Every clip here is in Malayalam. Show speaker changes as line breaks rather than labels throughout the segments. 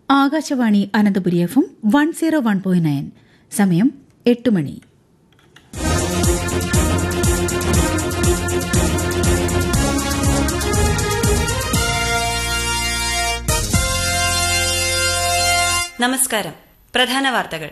Akashvani Ananthapuri F M one zero one point nine സമയം എട്ട് മണി
നമസ്കാരം പ്രധാന വാർത്തകൾ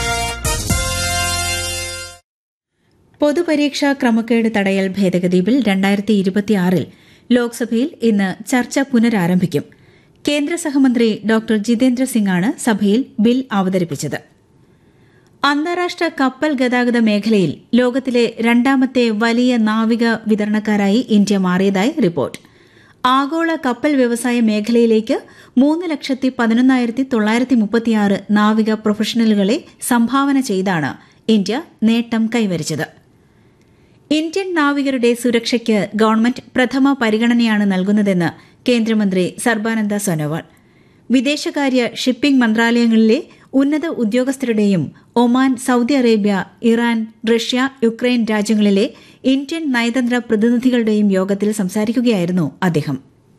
പൊതുപരീക്ഷാ ക്രമക്കേട് തടയൽ ഭേദഗതി ബിൽ രണ്ടായിരത്തി ഇരുപത്തിയാറിൽ ലോക്സഭയിൽ ഇന്ന് ചർച്ച പുനരാരംഭിക്കും കേന്ദ്ര സഹമന്ത്രി ഡോക്ടർ ജിതേന്ദ്ര സിംഗാണ് സഭയിൽ ബിൽ അവതരിപ്പിച്ചത് അന്താരാഷ്ട്ര കപ്പൽ ഗതാഗത മേഖലയിൽ ലോകത്തിലെ രണ്ടാമത്തെ വലിയ നാവിക വിതരണക്കാരായി ഇന്ത്യ മാറിയതായി റിപ്പോർട്ട് ആഗോള കപ്പൽ വ്യവസായ മേഖലയിലേക്ക് മൂന്ന് ലക്ഷത്തി പതിനൊന്നായിരത്തി തൊള്ളായിരത്തി മുപ്പത്തിയാറ് നാവിക പ്രൊഫഷണലുകളെ സംഭാവന ചെയ്താണ് ഇന്ത്യ നേട്ടം കൈവരിച്ചത് ഇന്ത്യൻ നാവികരുടെ സുരക്ഷയ്ക്ക് ഗവൺമെന്റ് പ്രഥമ പരിഗണനയാണ് നൽകുന്നതെന്ന് കേന്ദ്രമന്ത്രി സർബാനന്ദ സോനോവാൾ വിദേശകാര്യ ഷിപ്പിംഗ് മന്ത്രാലയങ്ങളിലെ ഉന്നത ഉദ്യോഗസ്ഥരുടെയും Oman Saudi Arabia Iran Russia Ukraine രാജ്യങ്ങളിലെ ഇന്ത്യൻ നയതന്ത്ര പ്രതിനിധികളുടെയും യോഗത്തിൽ സംസാരിക്കുകയായിരുന്നു അദ്ദേഹം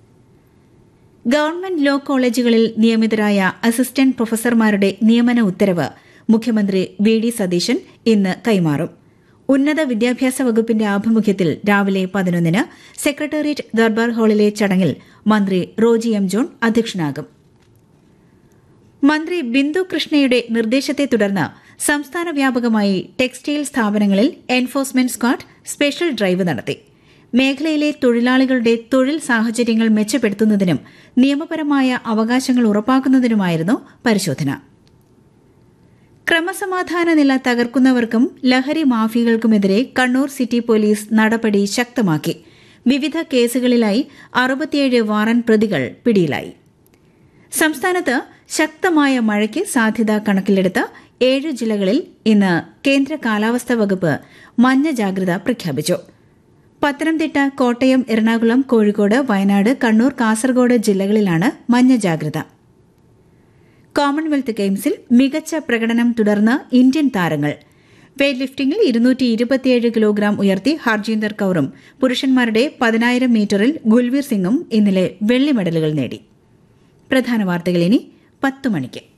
ഗവൺമെന്റ് ലോ കോളേജുകളിൽ നിയമിതരായ അസിസ്റ്റന്റ് പ്രൊഫസർമാരുടെ നിയമന ഉത്തരവ് മുഖ്യമന്ത്രി വി ഡി സതീശൻ ഇന്ന് കൈമാറും ഉന്നത വിദ്യാഭ്യാസ വകുപ്പിന്റെ ആഭിമുഖ്യത്തിൽ രാവിലെ പതിനൊന്നിന് സെക്രട്ടേറിയറ്റ് ദർബാർ ഹാളിലെ ചടങ്ങിൽ മന്ത്രി റോജി എം ജോൺ അധ്യക്ഷനാകും മന്ത്രി ബിന്ദു കൃഷ്ണയുടെ നിർദ്ദേശത്തെ തുടർന്ന് സംസ്ഥാന വ്യാപകമായി ടെക്സ്റ്റൈൽ സ്ഥാപനങ്ങളിൽ എൻഫോഴ്സ്മെന്റ് സ്ക്വാഡ് സ്പെഷ്യൽ ഡ്രൈവ് നടത്തി മേഖലയിലെ തൊഴിലാളികളുടെ തൊഴിൽ സാഹചര്യങ്ങൾ മെച്ചപ്പെടുത്തുന്നതിനും നിയമപരമായ അവകാശങ്ങൾ ഉറപ്പാക്കുന്നതിനുമായിരുന്നു പരിശോധന ക്രമസമാധാന നില തകർക്കുന്നവർക്കും ലഹരി മാഫിയകൾക്കുമെതിരെ കണ്ണൂർ സിറ്റി പോലീസ് നടപടി ശക്തമാക്കി വിവിധ കേസുകളിലായി അറുപത്തിയേഴ് വാറന്റ് പ്രതികൾ പിടിയിലായി സംസ്ഥാനത്ത് ശക്തമായ മഴയ്ക്ക് സാധ്യത കണക്കിലെടുത്ത് ഏഴ് ജില്ലകളിൽ ഇന്ന് കേന്ദ്ര കാലാവസ്ഥാ വകുപ്പ് മഞ്ഞ ജാഗ്രത പ്രഖ്യാപിച്ചു പത്തനംതിട്ട കോട്ടയം എറണാകുളം കോഴിക്കോട് വയനാട് കണ്ണൂർ കാസർഗോഡ് ജില്ലകളിലാണ് മഞ്ഞ ജാഗ്രത കോമൺവെൽത്ത് ഗെയിംസിൽ മികച്ച പ്രകടനം തുടർന്ന് ഇന്ത്യൻ താരങ്ങൾ വെയ്റ്റ് ലിഫ്റ്റിംഗിൽ ഇരുന്നൂറ്റി ഇരുപത്തിയേഴ് കിലോഗ്രാം ഉയർത്തി ഹർജീന്ദർ കൌറും പുരുഷന്മാരുടെ പതിനായിരം മീറ്ററിൽ ഗുൽവീർ സിംഗും ഇന്നലെ വെള്ളി മെഡലുകൾ നേടി പ്രധാന വാർത്തകൾ ഇനി പത്ത് മണിക്ക്